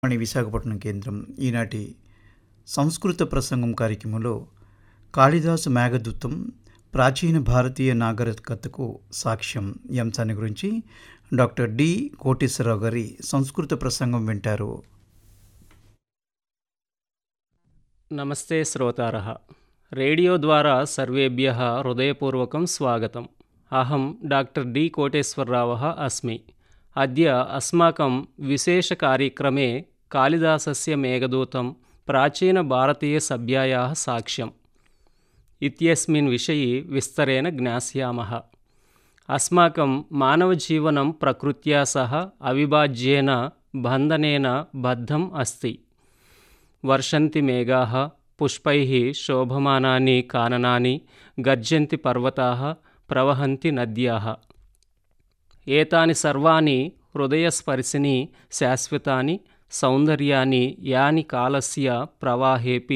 మణి విశాఖపట్నం కేంద్రం ఈనాటి సంస్కృత ప్రసంగం కార్యక్రమంలో కాళిదాసు మేఘదూతం ప్రాచీన భారతీయ నాగరికతకు సాక్ష్యం ఈ అంశాన్ని గురించి డాక్టర్ డి కోటేశ్వరరావు గారి సంస్కృత ప్రసంగం వింటారు నమస్తే శ్రోతారः రేడియో ద్వారా सर्वेभ्यः हृदयपूर्वकं स्वागतम् अहं डाक्टर् डी कोटेश्वररावः अस्मि अद्य अस्माकं विशेषकार्यक्रमे कालिदासस्य मेघदूतं प्राचीनभारतीयसभ्यायाः साक्ष्यम् इत्यस्मिन् विषये विस्तरेण ज्ञास्यामः अस्माकं मानवजीवनं प्रकृत्या सह अविभाज्येन बन्धनेन बद्धम् अस्ति वर्षन्ति मेघाः पुष्पैः शोभमानानि काननानि गर्जन्ति पर्वताः प्रवहन्ति नद्याः एतानि सर्वाणि हृदयस्पर्शिनि शाश्वतानि सौन्दर्यानि यानि कालस्य प्रवाहेऽपि